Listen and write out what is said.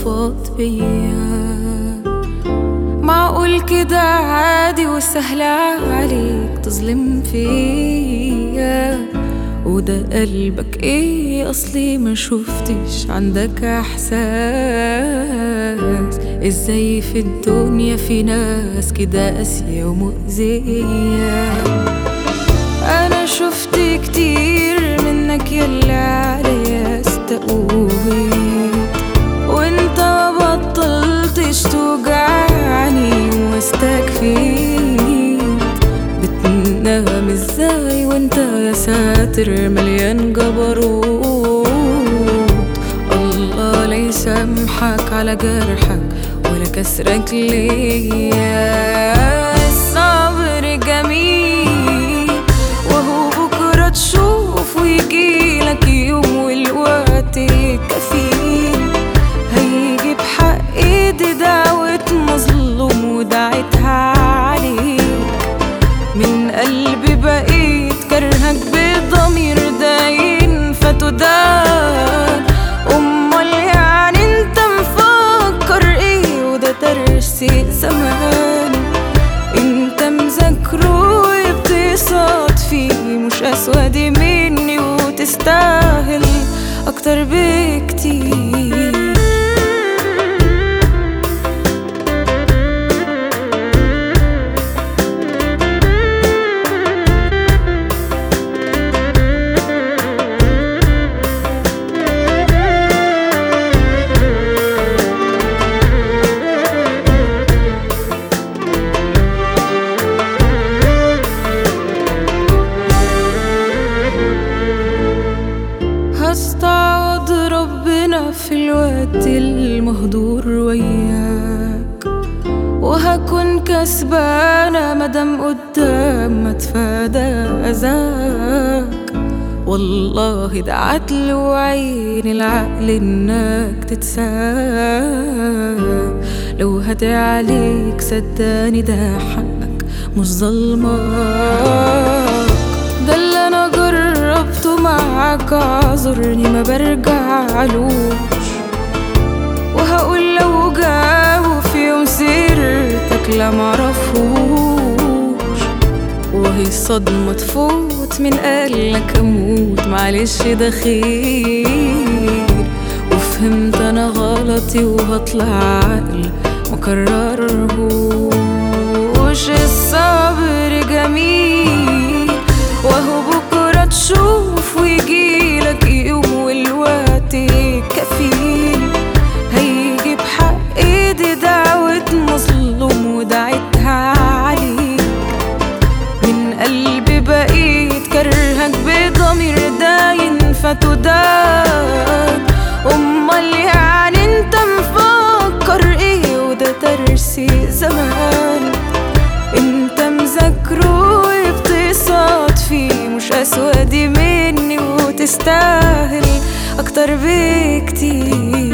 صدفات بيا معقول كده عادي وسهل عليك تظلم فيا وده قلبك ايه اصلي ما شفتش عندك احساس ازاي في الدنيا في ناس كده قاسية ومؤذية انا شفت كتير منك يلا عليا استقويت وانت ما بطلتش توجعني واستكفيت بتنام ازاي وانت يا ساتر مليان جبروت الله لا يسامحك على جرحك ولا كسرك ليا الصبر جميل وهو بكرة تشوف ويجيلك يوم والوقت كفيل هيجي بحق ايدي دعوة مظلوم ودعيتها عليك من قلبي بقيت كرهك بضمير داين فتدان امال يعني انت مفكر ايه وده ترسي زمان انت مذاكره وبتصاد فيه مش اسود مني وتستاهل اكتر بكتير هستعوض ربنا في الوقت المهدور وياك وهكون كسبانة مدام قدام ما تفادى أذاك والله ده عدل وعين العقل انك تتساب لو هدي عليك صدقني ده حقك مش ظلمك ده اللي انا جربته معاك اعذرني ما برجعلوش وهقول لو جاوا في يوم سيرتك لا معرفوش وهي صدمة تفوت من قالك اموت معلش ده خير وفهمت انا غلطي وهطلع عقل مكررهوش الصبر جميل وهو بكرة تشوف ويجيلك يوم والوقت كفيل هيجي بحق ايدي دعوة مظلوم ودعيتها عليك من قلبي بقيت كرهك بضمير داين فتدان امال يعني انت مفكر ايه وده ترسي زمان انت مذاكره وبتصاد فيه مش اسود مني وتستاهل اكتر بكتير